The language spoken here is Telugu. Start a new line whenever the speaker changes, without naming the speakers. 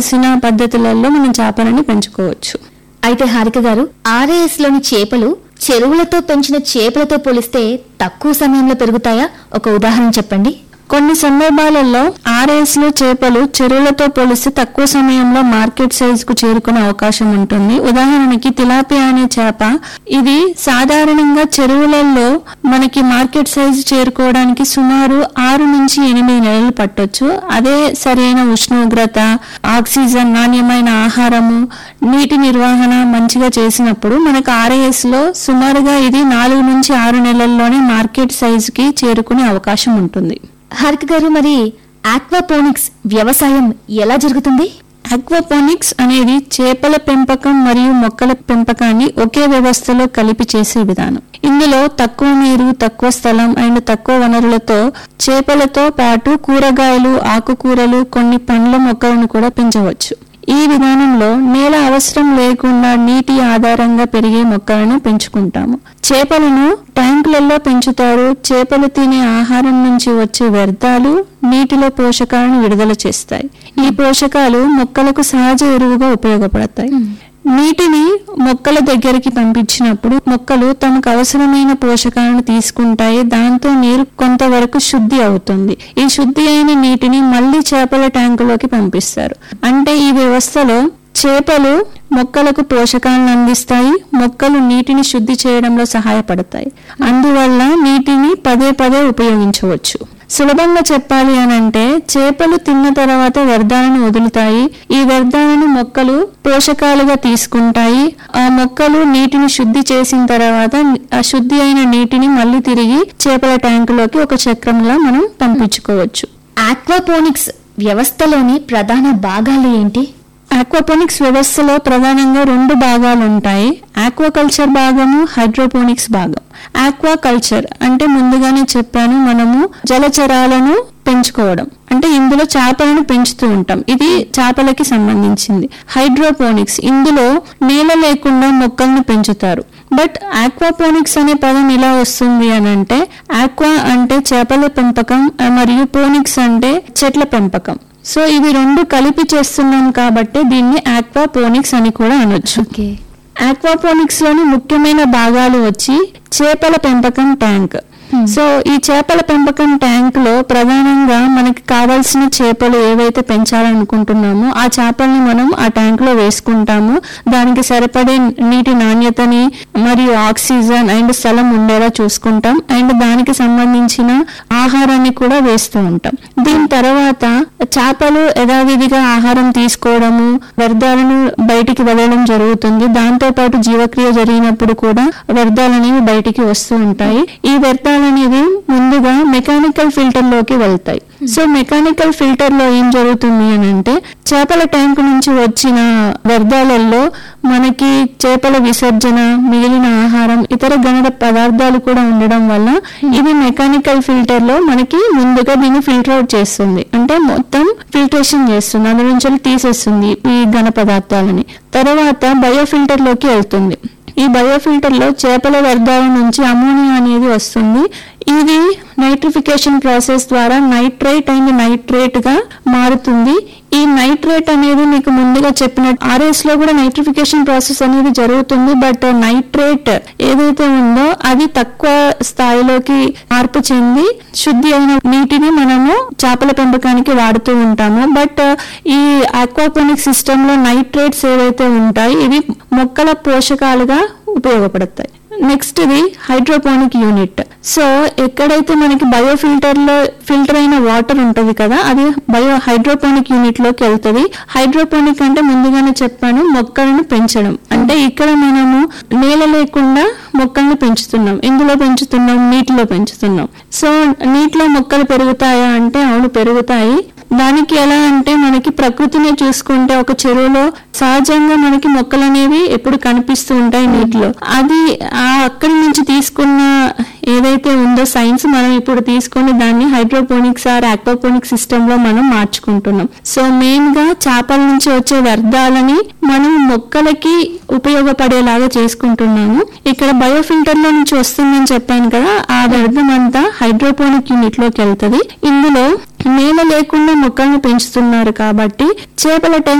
కావాల్సిన పద్ధతులలో మనం చేపలని పెంచుకోవచ్చు
అయితే హారిక గారు ఆర్ఏఎస్ లోని చేపలు చెరువులతో పెంచిన చేపలతో పోలిస్తే తక్కువ సమయంలో పెరుగుతాయా ఒక ఉదాహరణ చెప్పండి
కొన్ని సందర్భాలలో ఆర్ఎస్ లో చేపలు చెరువులతో పోలిస్తే తక్కువ సమయంలో మార్కెట్ సైజ్ కు చేరుకునే అవకాశం ఉంటుంది ఉదాహరణకి తిలాపియా అనే చేప ఇది సాధారణంగా చెరువులలో మనకి మార్కెట్ సైజ్ చేరుకోవడానికి సుమారు ఆరు నుంచి ఎనిమిది నెలలు పట్టొచ్చు అదే సరైన ఉష్ణోగ్రత ఆక్సిజన్ నాణ్యమైన ఆహారము నీటి నిర్వహణ మంచిగా చేసినప్పుడు మనకు ఆర్ఏఎస్ లో సుమారుగా ఇది నాలుగు నుంచి ఆరు నెలల్లోనే మార్కెట్ సైజ్ కి చేరుకునే అవకాశం ఉంటుంది
హారిక గారు మరి ఆక్వాపోనిక్స్ వ్యవసాయం ఎలా జరుగుతుంది
అక్వాపోనిక్స్ అనేది చేపల పెంపకం మరియు మొక్కల పెంపకాన్ని ఒకే వ్యవస్థలో కలిపి చేసే విధానం ఇందులో తక్కువ నీరు తక్కువ స్థలం అండ్ తక్కువ వనరులతో చేపలతో పాటు కూరగాయలు ఆకుకూరలు కొన్ని పండ్ల మొక్కలను కూడా పెంచవచ్చు ఈ విధానంలో నేల అవసరం లేకుండా నీటి ఆధారంగా పెరిగే మొక్కలను పెంచుకుంటాము చేపలను ట్యాంకులలో పెంచుతారు చేపలు తినే ఆహారం నుంచి వచ్చే వ్యర్థాలు నీటిలో పోషకాలను విడుదల చేస్తాయి ఈ పోషకాలు మొక్కలకు సహజ ఎరువుగా ఉపయోగపడతాయి నీటిని మొక్కల దగ్గరికి పంపించినప్పుడు మొక్కలు తమకు అవసరమైన పోషకాలను తీసుకుంటాయి దాంతో నీరు కొంతవరకు శుద్ధి అవుతుంది ఈ శుద్ధి అయిన నీటిని మళ్ళీ చేపల ట్యాంకులోకి పంపిస్తారు అంటే ఈ వ్యవస్థలో చేపలు మొక్కలకు పోషకాలను అందిస్తాయి మొక్కలు నీటిని శుద్ధి చేయడంలో సహాయపడతాయి అందువల్ల నీటిని పదే పదే ఉపయోగించవచ్చు సులభంగా చెప్పాలి అని అంటే చేపలు తిన్న తర్వాత వ్యర్థాలను వదులుతాయి ఈ వ్యర్థాలను మొక్కలు పోషకాలుగా తీసుకుంటాయి ఆ మొక్కలు నీటిని శుద్ధి చేసిన తర్వాత ఆ శుద్ధి అయిన నీటిని మళ్ళీ తిరిగి చేపల ట్యాంకులోకి ఒక చక్రంలా మనం పంపించుకోవచ్చు
ఆక్వాపోనిక్స్ వ్యవస్థలోని ప్రధాన భాగాలు ఏంటి
ఆక్వాపోనిక్స్ వ్యవస్థలో ప్రధానంగా రెండు భాగాలు ఉంటాయి ఆక్వాకల్చర్ భాగము హైడ్రోపోనిక్స్ భాగం ఆక్వాకల్చర్ అంటే ముందుగానే చెప్పాను మనము జలచరాలను పెంచుకోవడం అంటే ఇందులో చేపలను పెంచుతూ ఉంటాం ఇది చేపలకి సంబంధించింది హైడ్రోపోనిక్స్ ఇందులో నీళ్ళ లేకుండా మొక్కలను పెంచుతారు బట్ ఆక్వాపోనిక్స్ అనే పదం ఎలా వస్తుంది అని అంటే ఆక్వా అంటే చేపల పెంపకం మరియు పోనిక్స్ అంటే చెట్ల పెంపకం సో ఇవి రెండు కలిపి చేస్తున్నాం కాబట్టి దీన్ని ఆక్వాపోనిక్స్ అని కూడా అనొచ్చు
ఓకే
ఆక్వాపోనిక్స్ లోని ముఖ్యమైన భాగాలు వచ్చి చేపల పెంపకం ట్యాంక్ సో ఈ చేపల పెంపకం ట్యాంక్ లో ప్రధానంగా మనకి కావాల్సిన చేపలు ఏవైతే పెంచాలనుకుంటున్నామో ఆ చేపల్ని మనం ఆ ట్యాంక్ లో వేసుకుంటాము దానికి సరిపడే నీటి నాణ్యతని మరియు ఆక్సిజన్ అండ్ స్థలం ఉండేలా చూసుకుంటాం అండ్ దానికి సంబంధించిన ఆహారాన్ని కూడా వేస్తూ ఉంటాం దీని తర్వాత చేపలు యథావిధిగా ఆహారం తీసుకోవడము వ్యర్థాలను బయటికి వదలడం జరుగుతుంది దాంతో పాటు జీవక్రియ జరిగినప్పుడు కూడా వ్యర్థాలు అనేవి బయటికి వస్తూ ఉంటాయి ఈ వ్యర్థాలు అనేవి ముందుగా మెకానికల్ ఫిల్టర్ లోకి వెళ్తాయి సో మెకానికల్ ఫిల్టర్ లో ఏం జరుగుతుంది అని అంటే చేపల ట్యాంక్ నుంచి వచ్చిన వ్యర్థాలలో మనకి చేపల విసర్జన మిగిలిన ఆహారం ఇతర గణన పదార్థాలు కూడా ఉండడం వల్ల ఇది మెకానికల్ ఫిల్టర్ లో మనకి ముందుగా దీన్ని ఫిల్టర్ అవుట్ చేస్తుంది అంటే మొత్తం ఫిల్టరేషన్ చేస్తుంది అందులో నుంచి తీసేస్తుంది ఈ ఘన పదార్థాలని తర్వాత బయో ఫిల్టర్ లోకి వెళ్తుంది ఈ బయో ఫిల్టర్ లో చేపల వ్యర్థాల నుంచి అమోనియా అనేది వస్తుంది ఇది నైట్రిఫికేషన్ ప్రాసెస్ ద్వారా నైట్రేట్ అండ్ నైట్రేట్ గా మారుతుంది ఈ నైట్రేట్ అనేది మీకు ముందుగా చెప్పినట్టు ఆర్ఎస్ లో కూడా నైట్రిఫికేషన్ ప్రాసెస్ అనేది జరుగుతుంది బట్ నైట్రేట్ ఏదైతే ఉందో అది తక్కువ స్థాయిలోకి మార్పు చెంది శుద్ధి అయిన నీటిని మనము చేపల పెంపకానికి వాడుతూ ఉంటాము బట్ ఈ ఆక్వాపోనిక్ సిస్టమ్ లో నైట్రేట్స్ ఏవైతే ఉంటాయి ఇవి మొక్కల పోషకాలుగా ఉపయోగపడతాయి నెక్స్ట్ ఇది హైడ్రోపోనిక్ యూనిట్ సో ఎక్కడైతే మనకి బయో ఫిల్టర్ లో ఫిల్టర్ అయిన వాటర్ ఉంటది కదా అది బయో హైడ్రోపోనిక్ యూనిట్ లోకి వెళ్తుంది హైడ్రోపోనిక్ అంటే ముందుగానే చెప్పాను మొక్కలను పెంచడం అంటే ఇక్కడ మనము నేల లేకుండా మొక్కల్ని పెంచుతున్నాం ఇందులో పెంచుతున్నాం నీటిలో పెంచుతున్నాం సో నీటిలో మొక్కలు పెరుగుతాయా అంటే అవును పెరుగుతాయి దానికి ఎలా అంటే మనకి ప్రకృతిని చూసుకుంటే ఒక చెరువులో సహజంగా మనకి మొక్కలు అనేవి ఎప్పుడు కనిపిస్తూ ఉంటాయి నీటిలో అది ఆ అక్కడి నుంచి తీసుకున్న ఏదైతే ఉందో సైన్స్ మనం ఇప్పుడు తీసుకొని దాన్ని హైడ్రోపోనిక్స్ ఆర్ ఆక్వాపోనిక్ సిస్టమ్ లో మనం మార్చుకుంటున్నాం సో మెయిన్ గా చేపల నుంచి వచ్చే వ్యర్థాలని మనం మొక్కలకి ఉపయోగపడేలాగా చేసుకుంటున్నాము ఇక్కడ బయో ఫిల్టర్ లో నుంచి వస్తుందని చెప్పాను కదా ఆ వ్యర్థం అంతా హైడ్రోపోనిక్ యూనిట్ లోకి వెళ్తది ఇందులో నేల లేకుండా మొక్కలను పెంచుతున్నారు కాబట్టి చేపల ట్యాంక్